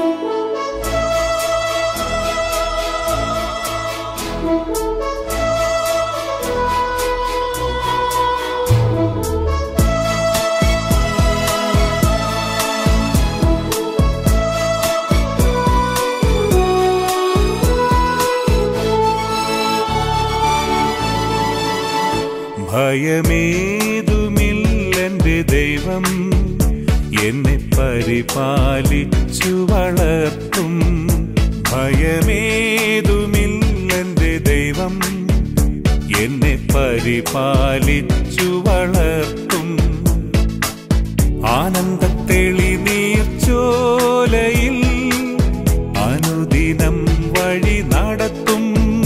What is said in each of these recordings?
ഭയമേതുമില്ലെന്റെ ദൈവം എന്നെ പരിപാലിച്ചു വളർത്തും ഭയമേതുമില്ലെന്റെ ദൈവം എന്നെ പരിപാലിച്ചു വളർത്തും ആനന്ദത്തെളി നീർച്ചോലയിൽ അനുദിനം വഴി നടത്തും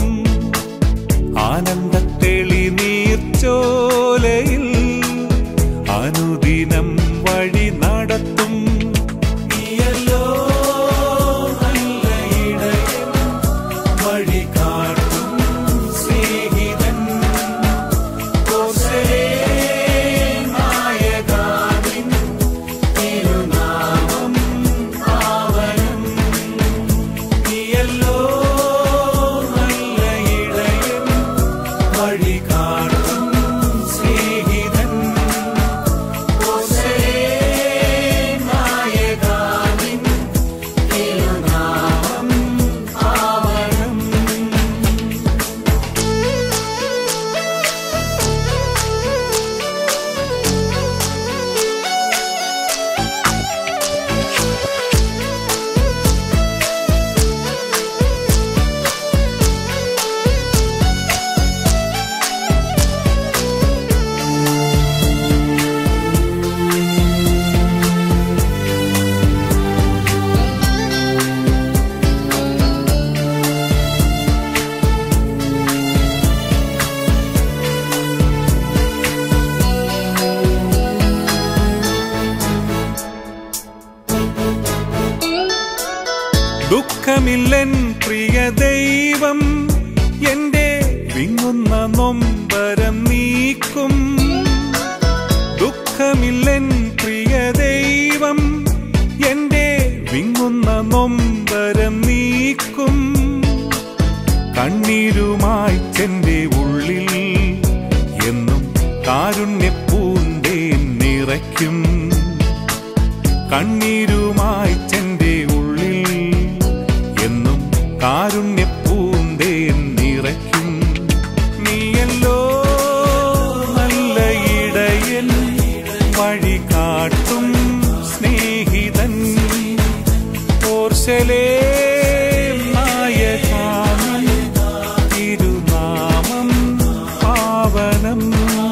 ആനന്ദത്തെളി നീർച്ചോലയിൽ അനുദിനം വഴി നടത്തും നീയല്ലോ നല്ല ഇടയൻ, വഴി കാട്ടും സ്നേഹിതൻ കോസലേ നായകാനിൻ തിരുനാമം പാവനം നീയല്ലോ നല്ല ഇടയൻ വഴി കാട്ടും സ്നേഹിതൻ കോസലേ നായകാനിൻ തിരുനാമം പാവനം ദുഃഖമില്ലൻ പ്രിയ ദൈവം എന്റെ വിങ്ങുന്ന നൊമ്പരം നീക്കും ദുഃഖമില്ലൻ പ്രിയ ദൈവം എന്റെ വിങ്ങുന്ന നൊമ്പരം നീക്കും കണ്ണീരുമായി ചെന്റെ ഉള്ളിൽ എന്നും കാരുണ്യപ്പൂന്തേ നിറയ്ക്കും കണ്ണീരുമായി ചെന്റെ ഉള്ളിൽ എന്നും കാരുണ്യപ്പൂന്തേ നിറയ്ക്കും നീയല്ലോ നല്ല ഇടയൻ വഴി കാട്ടും സ്നേഹിതൻ ഓർശലേ നായകാനൻ തിരുനാമം പാവനം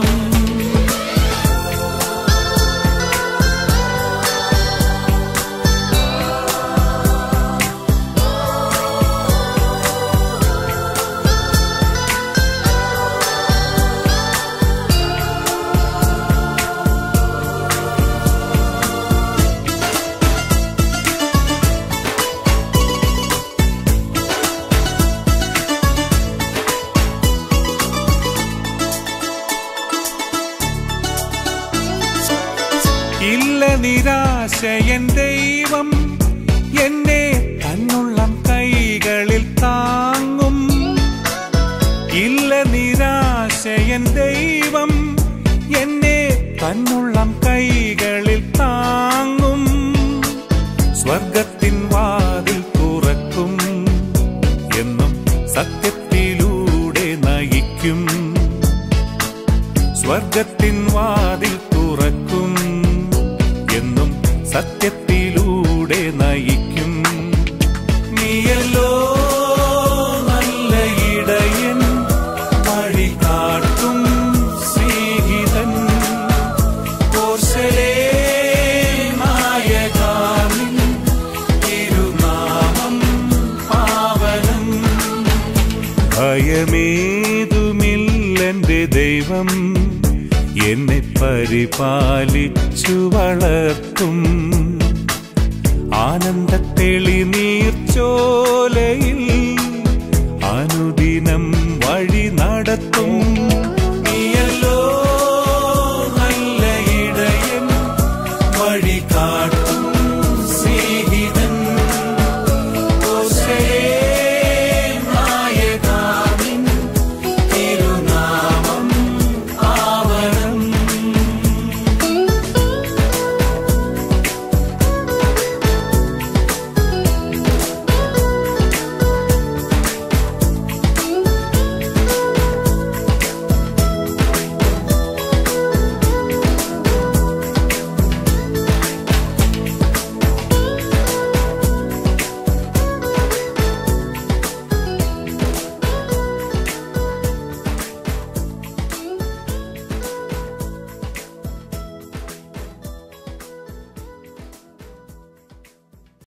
ഇല്ല നിരാശയൻ ദൈവം എന്നെ തന്നുള്ളം കൈകളിൽ താങ്ങും ഇല്ല നിരാശയൻ ദൈവം എന്നെ തന്നുള്ളം കൈകളിൽ താങ്ങും സ്വർഗത്തിൻ വാതിൽ തുറക്കും എന്നും സത്യത്തിലൂടെ നയിക്കും സ്വർഗത്തിൻ വാതിൽ തുറക്കും എന്നും സത്യത്തിലൂടെ നയിക്കും നീയല്ലോ നല്ല ഇടയൻ വഴി കാട്ടും സ്നേഹിതൻ കോർശലേ നായകാനിൻ തിരുനാമം പാവനം ഭയമേതുമില്ലെന്റെ ദൈവം എന്നെ പരിപാലിച്ചു വളർത്തും ആനന്ദത്തെളി നീ